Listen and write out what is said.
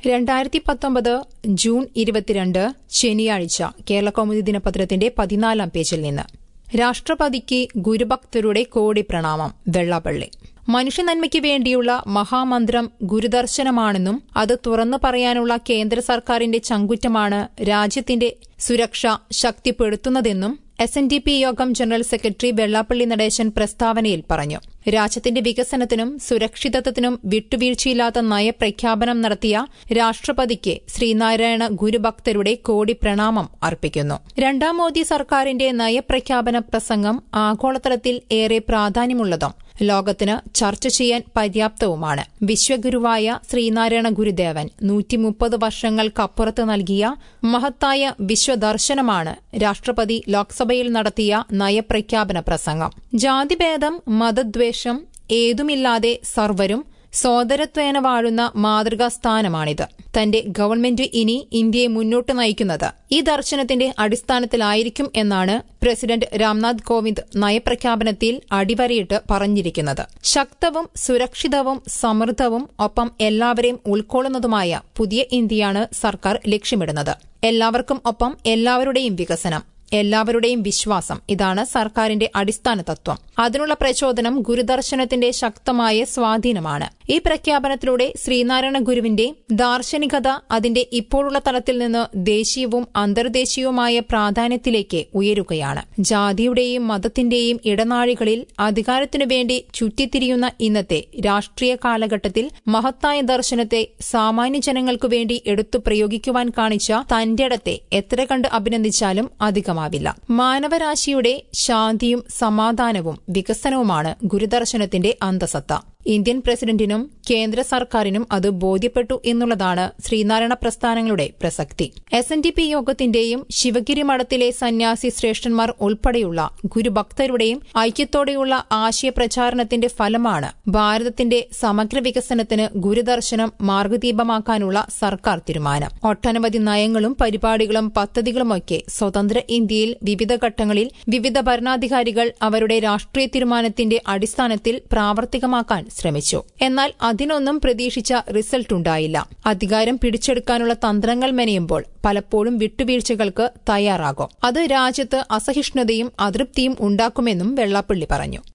രണ്ടായിരത്തി പത്തൊമ്പത് ജൂൺ ഇരുപത്തിരണ്ട് ശനിയാഴ്ച കേരളകൗമുദി ദിനപത്രത്തിന്റെ പതിനാലാം പേജിൽ നിന്ന് രാഷ്ട്രപതിക്ക് ഗുരുഭക്തരുടെ കോടി പ്രണാമം വെള്ളാപ്പള്ളി മനുഷ്യനന്മയ്ക്ക് വേണ്ടിയുള്ള മഹാമന്ത്രം ഗുരുദർശനമാണെന്നും അത് തുറന്നു പറയാനുള്ള കേന്ദ്ര സർക്കാരിന്റെ ചങ്കുറ്റമാണ് രാജ്യത്തിന്റെ സുരക്ഷ ശക്തിപ്പെടുത്തുന്നതെന്നും എസ് എൻ ഡി പി യോഗം ജനറൽ സെക്രട്ടറി വെള്ളാപ്പള്ളി നടേശൻ പ്രസ്താവനയിൽ പറഞ്ഞു രാജ്യത്തിന്റെ വികസനത്തിനും സുരക്ഷിതത്വത്തിനും വിട്ടുവീഴ്ചയില്ലാത്ത നയപ്രഖ്യാപനം നടത്തിയ രാഷ്ട്രപതിക്ക് ശ്രീനാരായണ ഗുരുഭക്തരുടെ കോടി പ്രണാമം അർപ്പിക്കുന്നു രണ്ടാം മോദി സർക്കാരിന്റെ നയപ്രഖ്യാപന പ്രസംഗം ആഗോളതലത്തിൽ ഏറെ പ്രാധാന്യമുള്ളതും ലോകത്തിന് ചർച്ച ചെയ്യാൻ പര്യാപ്തവുമാണ് വിശ്വഗുരുവായ ശ്രീനാരായണ ഗുരുദേവൻ നൂറ്റിമുപ്പത് വർഷങ്ങൾക്കപ്പുറത്ത് നൽകിയ മഹത്തായ വിശ്വദർശനമാണ് രാഷ്ട്രപതി ലോക്സഭയിൽ നടത്തിയ നയപ്രഖ്യാപന പ്രസംഗം ജാതിഭേദം മതദ്വേഷം ഏതുമില്ലാതെ സർവരും സോദരത്വേന വാഴുന്ന മാതൃകാ സ്ഥാനമാണിത് തന്റെ ഗവൺമെന്റ് ഇനി ഇന്ത്യയെ മുന്നോട്ട് നയിക്കുന്നത് ഈ ദർശനത്തിന്റെ അടിസ്ഥാനത്തിലായിരിക്കും എന്നാണ് പ്രസിഡന്റ് രാംനാഥ് കോവിന്ദ് നയപ്രഖ്യാപനത്തിൽ അടിവരയിട്ട് പറഞ്ഞിരിക്കുന്നത് ശക്തവും സുരക്ഷിതവും സമൃദ്ധവും ഒപ്പം എല്ലാവരെയും ഉൾക്കൊള്ളുന്നതുമായ പുതിയ ഇന്ത്യയാണ് സർക്കാർ ലക്ഷ്യമിടുന്നത് എല്ലാവർക്കും ഒപ്പം എല്ലാവരുടെയും വികസനം എല്ലാവരുടെയും വിശ്വാസം ഇതാണ് സർക്കാരിന്റെ അടിസ്ഥാന തത്വം അതിനുള്ള പ്രചോദനം ഗുരുദർശനത്തിന്റെ ശക്തമായ സ്വാധീനമാണ് ഈ പ്രഖ്യാപനത്തിലൂടെ ശ്രീനാരായണ ഗുരുവിന്റെ ദാർശനികത അതിന്റെ ഇപ്പോഴുള്ള തലത്തിൽ നിന്ന് ദേശീയവും അന്തർദേശീയവുമായ പ്രാധാന്യത്തിലേക്ക് ഉയരുകയാണ് ജാതിയുടെയും മതത്തിന്റെയും ഇടനാഴികളിൽ അധികാരത്തിനു വേണ്ടി ചുറ്റിത്തിരിയുന്ന ഇന്നത്തെ രാഷ്ട്രീയ കാലഘട്ടത്തിൽ മഹത്തായ ദർശനത്തെ സാമാന്യ ജനങ്ങൾക്കു വേണ്ടി എടുത്തു പ്രയോഗിക്കുവാൻ കാണിച്ച തന്റെടത്തെ എത്ര കണ്ട് അഭിനന്ദിച്ചാലും അധികമാവില്ല മാനവരാശിയുടെ ശാന്തിയും സമാധാനവും വികസനവുമാണ് ഗുരുദർശനത്തിന്റെ അന്തസത്ത ഇന്ത്യൻ പ്രസിഡന്റിനും കേന്ദ്ര സർക്കാരിനും അത് ബോധ്യപ്പെട്ടു എന്നുള്ളതാണ് ശ്രീനാരായണ പ്രസ്ഥാനങ്ങളുടെ പ്രസക്തി എസ് എൻ ഡി പി യോഗത്തിന്റെയും ശിവഗിരി മഠത്തിലെ സന്യാസി ശ്രേഷ്ഠന്മാർ ഉൾപ്പെടെയുള്ള ഗുരുഭക്തരുടെയും ഐക്യത്തോടെയുള്ള ആശയപ്രചാരണത്തിന്റെ ഫലമാണ് ഭാരതത്തിന്റെ സമഗ്ര വികസനത്തിന് ഗുരുദർശനം മാർഗദീപമാക്കാനുള്ള സർക്കാർ തീരുമാനം ഒട്ടനവധി നയങ്ങളും പരിപാടികളും പദ്ധതികളുമൊക്കെ സ്വതന്ത്ര ഇന്ത്യയിൽ വിവിധ ഘട്ടങ്ങളിൽ വിവിധ ഭരണാധികാരികൾ അവരുടെ രാഷ്ട്രീയ തീരുമാനത്തിന്റെ അടിസ്ഥാനത്തിൽ പ്രാവർത്തികമാക്കാൻ ശ്രമിച്ചു എന്നാൽ അതിനൊന്നും പ്രതീക്ഷിച്ച റിസൾട്ട് ഉണ്ടായില്ല അധികാരം പിടിച്ചെടുക്കാനുള്ള തന്ത്രങ്ങൾ മെനയുമ്പോൾ പലപ്പോഴും വിട്ടുവീഴ്ചകൾക്ക് തയ്യാറാകും അത് രാജ്യത്ത് അസഹിഷ്ണുതയും അതൃപ്തിയും ഉണ്ടാക്കുമെന്നും വെള്ളാപ്പള്ളി പറഞ്ഞു